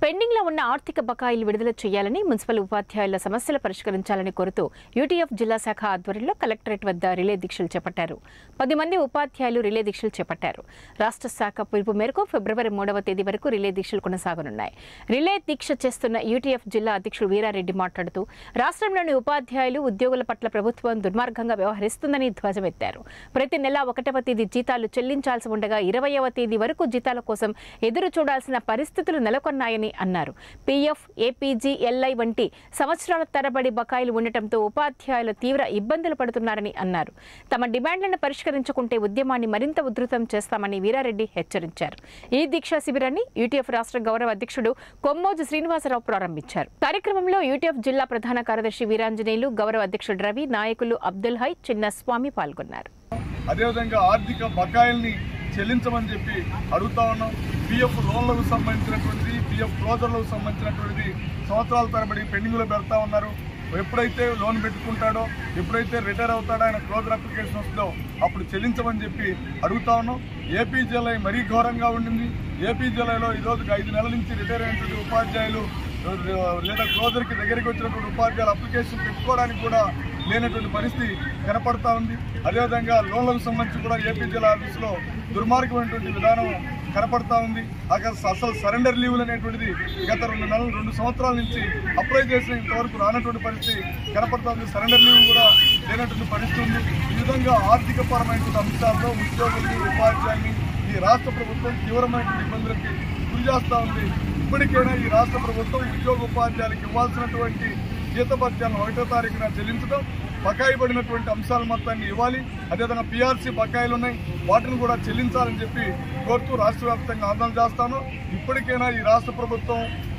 pending లో ఉన్న ఆర్థిక బకాయిలు విడుదల చేయాలని మున్సిపల్ ఉపాధ్యాయుల సమస్యలు పరిష్కరించాలని కోరుతూ యూటీఎఫ్ జిల్లా శాఖ ఆధ్వర్యంలో కలెక్టరేట్ వద్ద రిలే దీక్షలు చేపట్టారు పది మంది ఉపాధ్యాయులు రిలే దీక్షలు చేపట్టారు రాష్ట్ర శాఖ పిలుపు మేరకు ఫిబ్రవరి మూడవ తేదీ వరకు రిలే దీక్షలు కొనసాగనున్నాయి రిలే దీక్ష చేస్తున్న యూటీఎఫ్ జిల్లా అధ్యక్షుడు వీరారెడ్డి మాట్లాడుతూ రాష్ట్రంలోని ఉపాధ్యాయులు ఉద్యోగుల పట్ల ప్రభుత్వం దుర్మార్గంగా వ్యవహరిస్తుందని ధ్వజమెత్తారు ప్రతి నెల ఒకటవ తేదీ జీతాలు చెల్లించాల్సి ఉండగా ఇరవయవ తేదీ వరకు జీతాల కోసం ఎదురు చూడాల్సిన పరిస్థితులు నెలకొన్నాయని అన్నారు పీఎఫ్ ఏపీజీ ఎల్ఐ వంటి సంవత్సరాల తరబడి బకాయిలు ఉండటంతో ఉపాధ్యాయులు తీవ్ర ఇబ్బందులు పడుతున్నారని అన్నారు తమ డిమాండ్లను పరిష్కరించుకుంటే ఉద్యమాన్ని మరింత ఉధృతం చేస్తామని వీరారెడ్డి హెచ్చరించారు ఈ దీక్షా శిబిరాన్ని యూటీఎఫ్ రాష్ట్ర గౌరవ అధ్యక్షుడు కొమ్మోజు శ్రీనివాసరావు ప్రారంభించారు కార్యక్రమంలో యూటీఎఫ్ జిల్లా ప్రధాన కార్యదర్శి వీరాంజనేయులు గౌరవ అధ్యక్షుడు రవి నాయకులు అబ్దుల్ హై చిన్నస్వామి పాల్గొన్నారు అదేవిధంగా ఆర్థిక బకాయిల్ని చెల్లించమని చెప్పి అడుగుతా ఉన్నాం పిఎఫ్ లోన్లకు సంబంధించినటువంటిది పిఎఫ్ క్లోజర్లకు సంబంధించినటువంటిది సంవత్సరాల తరబడి పెండింగ్లో పెడతా ఉన్నారు ఎప్పుడైతే లోన్ పెట్టుకుంటాడో ఎప్పుడైతే రిటైర్ అవుతాడో ఆయన క్లోజర్ అప్లికేషన్ వస్తుందో అప్పుడు చెల్లించమని చెప్పి అడుగుతా ఉన్నాం ఏపీ జిల్లా మరీ ఘోరంగా ఉండింది ఏపీ జిల్లాలో ఈ రోజుకి ఐదు నెలల నుంచి రిటైర్ అయినటువంటి ఉపాధ్యాయులు లేదా క్లోజర్కి దగ్గరికి వచ్చినటువంటి ఉపాధ్యాయులు అప్లికేషన్ పెట్టుకోవడానికి కూడా లేనటువంటి పరిస్థితి కనపడతా ఉంది అదేవిధంగా లోన్లకు సంబంధించి కూడా ఏపీ జిల్లా ఆఫీసులో దుర్మార్గమైనటువంటి విధానం కనపడతా ఉంది అక్కడ అసలు సరెండర్ లీవులు అనేటువంటిది గత రెండు నెలలు రెండు సంవత్సరాల నుంచి అప్లై చేసిన ఇంతవరకు రానటువంటి పరిస్థితి కనపడతా ఉంది సరెండర్ లీవ్ కూడా లేనటువంటి పరిస్థితి ఉంది ఈ విధంగా ఆర్థిక పరమైనటువంటి అంశాల్లో ఉద్యోగుల్ని ఉపాధ్యాయుల్ని ఈ రాష్ట్ర ప్రభుత్వం తీవ్రమైనటువంటి ఇబ్బందులకి గురి చేస్తూ ఉంది ఇప్పటికైనా ఈ రాష్ట్ర ప్రభుత్వం ఉద్యోగ ఉపాధ్యాయులకు ఇవ్వాల్సినటువంటి జీతభత్యాలను ఒకటో తారీఖున చెల్లించడం బకాయి పడినటువంటి అంశాల మొత్తాన్ని ఇవ్వాలి అదేవిధంగా పీఆర్సీ బకాయిలు ఉన్నాయి వాటిని కూడా చెల్లించాలని చెప్పి కోరుతూ రాష్ట్ర వ్యాప్తంగా ఆందోళన చేస్తాను ఇప్పటికైనా ఈ రాష్ట్ర ప్రభుత్వం